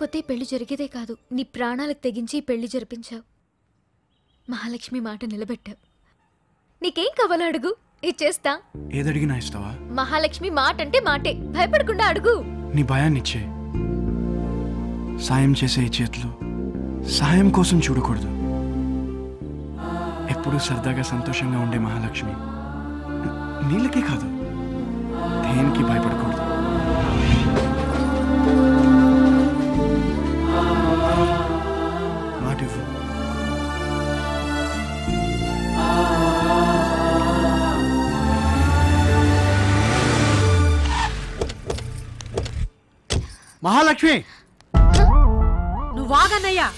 లేకపోతే పెళ్లి జరిగేదే కాదు నీ ప్రాణాలకు తెగించి ఈ పెళ్లి జరిపించావు మహాలక్ష్మి మాట నిలబెట్టావు నీకేం కావాలో అడుగు ఇచ్చేస్తా ఏదడిగినా ఇస్తావా మహాలక్ష్మి మాట అంటే మాటే భయపడకుండా అడుగు నీ భయాన్ని ఇచ్చే సాయం చేసే ఈ చేతులు సాయం కోసం చూడకూడదు ఎప్పుడూ సరదాగా సంతోషంగా ఉండే మహాలక్ష్మి నీళ్ళకే కాదు దేనికి భయపడకూడదు మాట ఇవ్వు మహాలక్ష్మి నువ్వు వాగన్నయ్యా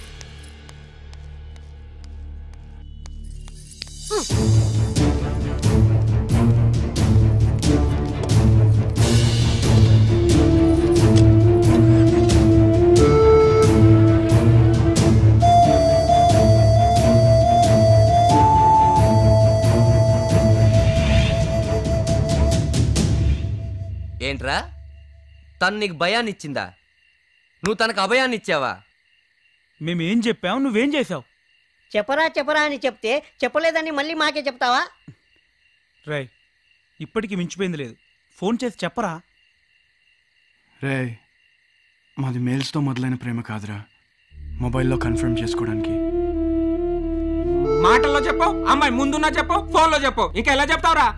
ఏంట్రా తను నీకు భయాన్ని ఇచ్చిందా నువ్వు తనకు అభయాన్ని ఇచ్చావా మేమేం చెప్పావు నువ్వేం చేసావు చెప్పరా చెప్పరా అని చెప్తే చెప్పలేదని మళ్ళీ మాకే చెప్తావా రై ఇప్పటికి మించిపోయింది లేదు ఫోన్ చేసి చెప్పరా రే మాది మెయిల్స్తో మొదలైన ప్రేమ కాదురా మొబైల్లో కన్ఫర్మ్ చేసుకోవడానికి మాటల్లో చెప్పు అమ్మాయి ముందున్నా చెప్పు ఫోన్లో చెప్పు ఇంకా ఎలా చెప్తావురా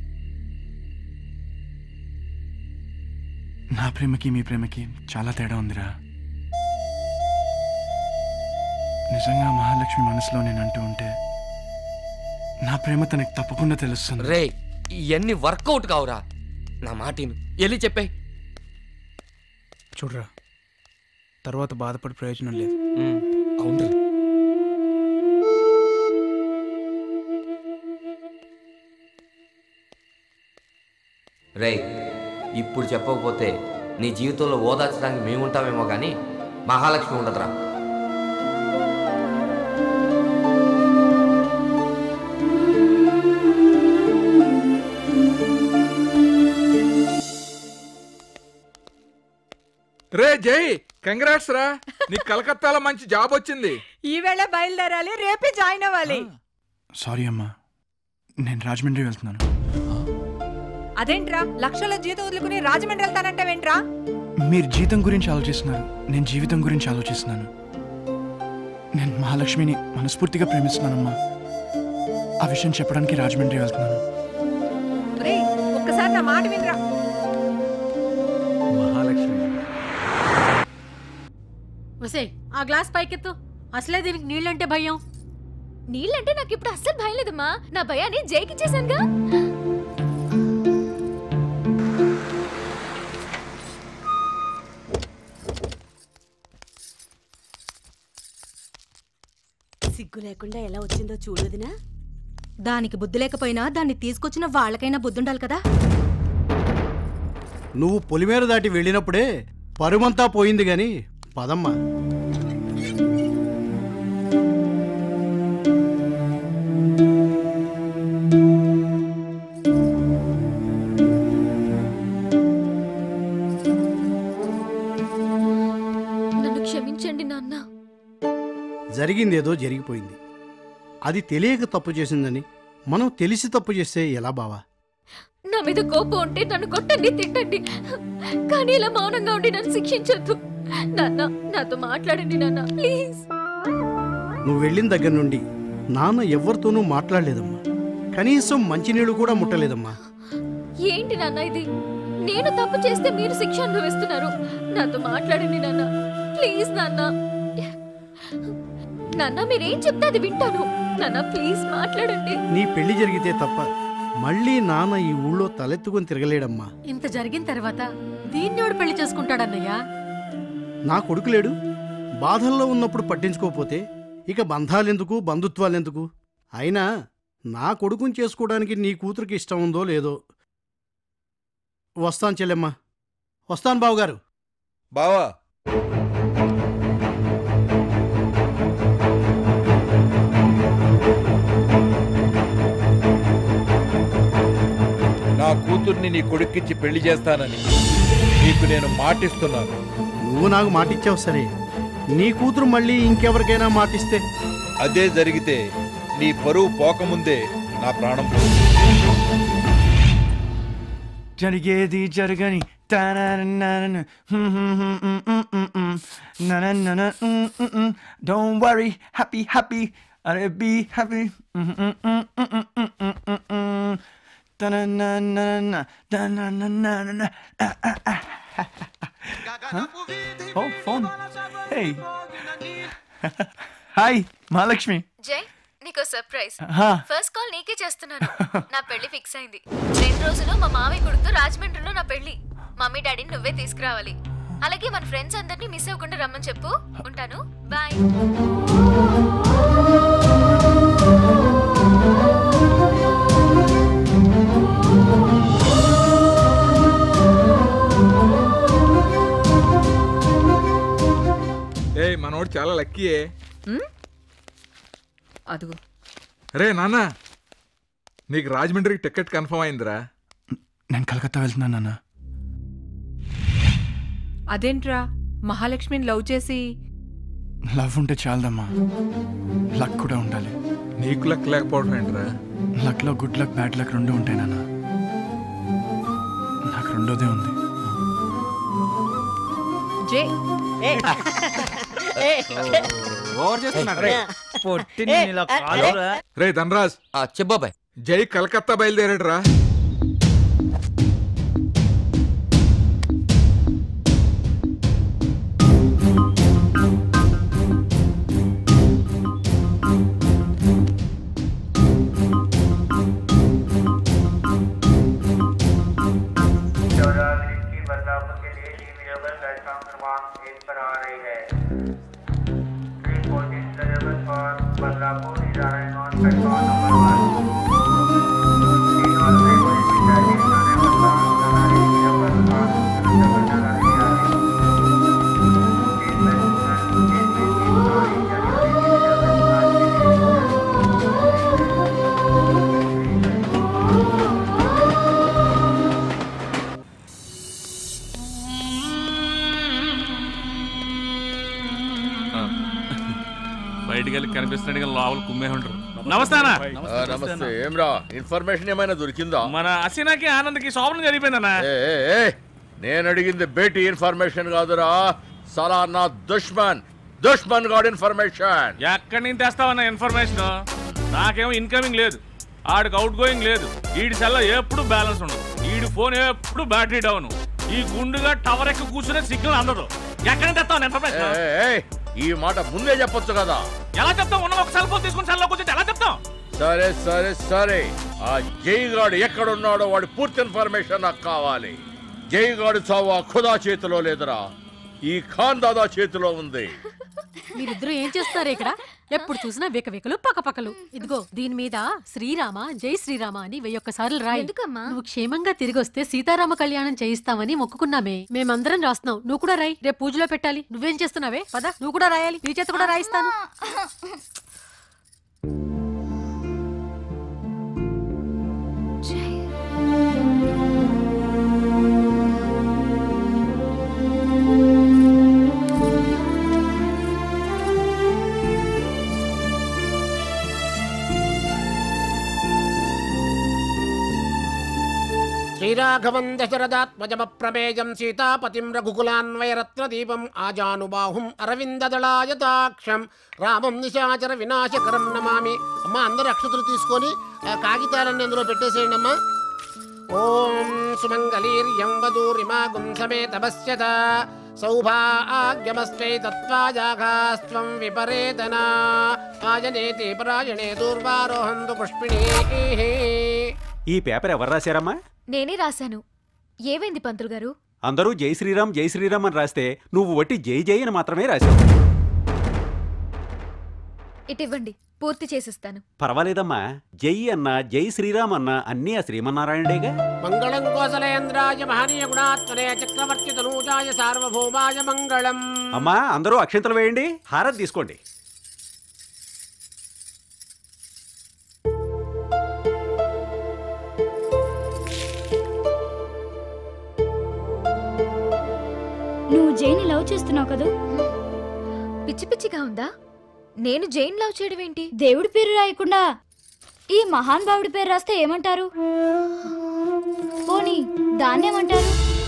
నా ప్రేమకి మీ ప్రేమకి చాలా తేడా ఉందిరా నిజంగా మహాలక్ష్మి మనసులో నేను అంటూ ఉంటే నా ప్రేమ తనకి తప్పకుండా తెలుస్తుంది రే ఇవన్నీ వర్కౌట్ కావురా నా మాటిను వెళ్ళి చెప్పే చూడరా తర్వాత బాధపడి ప్రయోజనం లేదు అవునరా రే ఇప్పుడు చెప్పకపోతే నీ జీవితంలో ఓదార్చడానికి మేముంటామేమో కానీ మహాలక్ష్మి ఉండదురా రే జై కంగ్రాట్స్ రా నీకు కలకత్తాలో మంచి జాబ్ వచ్చింది ఈవేళ బయలుదేరాలి రేపే జాయిన్ అవ్వాలి సారీ అమ్మా నేను రాజమండ్రి వెళ్తున్నాను అదేంట్రా లక్షల జీతం వదులుకుని రాజమండ్రి వెళ్తానంటావేంట్రా మీరు జీతం గురించి ఆలోచిస్తున్నారు నేను జీవితం గురించి ఆలోచిస్తున్నాను నేను మహాలక్ష్మిని మనస్ఫూర్తిగా ప్రేమిస్తున్నానమ్మా ఆ విషయం చెప్పడానికి రాజమండ్రి వెళ్తున్నాను రే ఒక్కసారి నా మాట వినరా మహాలక్ష్మి ఒసే ఆ గ్లాస్ పైకెత్తు అసలే దీనికి నీళ్ళంటే భయం నీళ్ళంటే నాకు ఇప్పుడు అస్సలు భయం లేదమ్మా నా భయాన్ని జైకి చేశానుగా సిగ్గు లేకుండా ఎలా వచ్చిందో చూడదునా దానికి బుద్ధి లేకపోయినా దాన్ని తీసుకొచ్చిన వాళ్ళకైనా బుద్ధి ఉండాలి కదా నువ్వు పొలిమేర దాటి వెళ్ళినప్పుడే పరుమంతా పోయింది గాని పదమ్మా నన్ను క్షమించండి నాన్న జరిగిందేదో జరిగిపోయింది అది తెలియక తప్పు చేసిందని మనం తెలిసి తప్పు చేస్తే ఎలా బావా నా మీద కోపం ఉంటే నన్ను కొట్టండి తిట్టండి కానీ ఇలా మౌనంగా ఉండి నన్ను శిక్షించొద్దు నాన్న నాతో మాట్లాడండి నాన్న ప్లీజ్ నువ్వు వెళ్ళిన దగ్గర నుండి నాన్న ఎవరితోనూ మాట్లాడలేదమ్మా కనీసం మంచినీళ్ళు కూడా ముట్టలేదమ్మా ఏంటి నాన్న ఇది నేను తప్పు చేస్తే మీరు శిక్ష అనుభవిస్తున్నారు నాతో మాట్లాడండి నాన్న ప్లీజ్ నాన్న నాన్న మీరేం చెప్తే అది వింటాను నాన్న ప్లీజ్ మాట్లాడండి నీ పెళ్లి జరిగితే తప్ప మళ్ళీ నాన్న ఈ ఊళ్ళో తలెత్తుకొని తిరగలేడమ్మా ఇంత జరిగిన తర్వాత దీన్ని ఎవడు పెళ్లి చేసుకుంటాడన్నయ్యా నా కొడుకు లేడు బాధల్లో ఉన్నప్పుడు పట్టించుకోకపోతే ఇక బంధాలెందుకు బంధుత్వాలెందుకు అయినా నా కొడుకుని చేసుకోవడానికి నీ కూతురికి ఇష్టం ఉందో లేదో వస్తాను చెల్లెమ్మా వస్తాను బావగారు బావా నా కూతుర్ని నీ కొడుక్కిచ్చి పెళ్లి చేస్తానని నీకు నేను మాటిస్తున్నాను నువ్వు నాకు మాటిచ్చావు సరే నీ కూతురు మళ్ళీ ఇంకెవరికైనా మాటిస్తే అదే జరిగితే నీ పరువు పోకముందే నా ప్రాణం జరిగేది జరగని డోంట్ వరీ హ్యాపీ హ్యాపీ అరే బీ హ్యాపీ ఓ ఫోన్ హే హాయ్ మహాలక్ష్మి జై నీకో సర్ప్రైజ్ హా. ఫస్ట్ కాల్ నీకే చేస్తున్నాను నా పెళ్లి ఫిక్స్ అయింది రెండు రోజులు మా మామయ్య కొడుకుతో రాజమండ్రిలో నా పెళ్లి మమ్మీ డాడీని నువ్వే తీసుకురావాలి అలాగే మన ఫ్రెండ్స్ అందరినీ మిస్ అవ్వకుండా రమ్మని చెప్పు ఉంటాను బాయ్ ఏ మనోడు చాలా లక్కీయే అదుగు రే నాన్న నీకు రాజమండ్రికి టికెట్ కన్ఫర్మ్ అయిందిరా నేను కలకత్తా వెళ్తున్నాను నాన్న అదేంట్రా మహాలక్ష్మిని లవ్ చేసి లవ్ ఉంటే చాలదమ్మా లక్ కూడా ఉండాలి నీకు లక్ లేకపోవడం ఏంట్రా లక్లో గుడ్ లక్ బ్యాడ్ లక్ రెండు ఉంటాయి నాన్న నాకు రెండోదే ఉంది జే ఓవర్ చేస్తున్నాడు రే. పొట్టి ఏ, నీళ్ళ ఆ, కాలురా. రే ధనరాజ్ చెప్పబాయ్ జై కలకత్తా బయలుదేరాడురా బయటికి వెళ్ళి కనిపిస్తున్నాడు కానీ లోపల కుమ్మే ఉంటారు నమస్తే అన్న నమస్తే ఏమ్రా ఇన్ఫర్మేషన్ ఏమైనా దొరికిందా మన అసీనాకి ఆనంద్కి శోభనం జరిగిపోయిందన్న ఏ, ఏ, ఏ, నేను అడిగింది బేటీ ఇన్ఫర్మేషన్ కాదురా సలా నా దుష్మన్ దుష్మన్ గాడ్ ఇన్ఫర్మేషన్ ఎక్కడి నుంచి తెస్తావన్న ఇన్ఫర్మేషన్ నాకేమో ఇన్కమింగ్ లేదు ఆడికి అవుట్ గోయింగ్ లేదు ఈడి సెల్ల ఎప్పుడు బ్యాలెన్స్ ఉండదు ఈడి ఫోన్ ఎప్పుడు బ్యాటరీ డౌన్ ఈ గుండుగా టవర్ ఎక్కి కూర్చునే సిగ్నల్ అందదు ఎక్కడి నుంచి తెస్తావు ఇన్ఫర్మేషన్ ఈ మాట ముందే చెప్పొచ్చు కదా ఎలా చెప్తాం ఉన్న ఒక సెల్ ఫోన్ తీసుకుని సెల్లో కూర్చొని ఎలా చెప్తాం సరే సరే సరే ఆ జైగాడు ఎక్కడున్నాడో వాడి పూర్తి ఇన్ఫర్మేషన్ నాకు కావాలి జైగాడు చావు ఆ ఖుదా చేతిలో లేదురా ఈ ఖాన్ దాదా చేతిలో ఉంది మీరిద్దరూ ఏం చేస్తున్నారు ఇక్కడ ఎప్పుడు చూసినా వికవికలు పకపకలు ఇదిగో దీని మీద శ్రీరామ జై శ్రీరామ అని వెయ్యొక్క సార్లు రాయి ఎందుకమ్మా? నువ్వు క్షేమంగా తిరిగి వస్తే సీతారామ కళ్యాణం చేయిస్తామని మొక్కుకున్నామే మేమందరం రాస్తున్నావు నువ్వు కూడా రాయి రేపు పూజలో పెట్టాలి నువ్వేం చేస్తున్నావే పద నువ్వు కూడా రాయాలి నీ చేత కూడా రాయిస్తాను శ్రీరాఘవం దశరథాత్మజమప్రమేయం సీతాపతిం రఘుకులాన్వయరత్నదీపం ఆజానుబాహుం అరవిందదళాయతాక్షం రామం నిశాచర వినాశకరం నమామి అమ్మ అందరు అక్షతులు తీసుకొని ఆ కాగితాలన్నీ అందులో పెట్టేసేయండి అమ్మా ఓం సుమంగళీర్యం వదూరిమాగుం సమేతమస్యత సౌభాగ్యమస్మై తత్వాజాఘాస్త్వం విపరేతనా ఆయనేతి పరాయణే దూర్వారోహంతు పుష్పిణీ ఈ పేపర్ ఎవరు రాశారమ్మా నేనే రాశాను ఏమైంది పంతులు గారు అందరూ జై శ్రీరామ్ జై శ్రీరామ్ అని రాస్తే నువ్వు వట్టి జై జై అని మాత్రమే రాశావు ఇటివ్వండి పూర్తి చేసిస్తాను పర్వాలేదమ్మా జై అన్న జై శ్రీరామ్ అన్న అన్నీ ఆ శ్రీమన్నారాయణుడేగా మంగళం కోసలేంద్రాయ మహనీయ గుణాత్మనే చక్రవర్తి తనూజాయ సార్వభౌమాయ మంగళం అమ్మా అందరూ అక్షంతలు వేయండి హారతి తీసుకోండి నువ్వు జైని లవ్ లవ్ చేస్తున్నావు కదూ పిచ్చి పిచ్చిగా ఉందా నేను జైన్ లవ్ చేయడం ఏంటి దేవుడి పేరు రాయకుండా ఈ మహాన్ భావుడి పేరు రాస్తే ఏమంటారు పోనీ దాన్నేమంటారు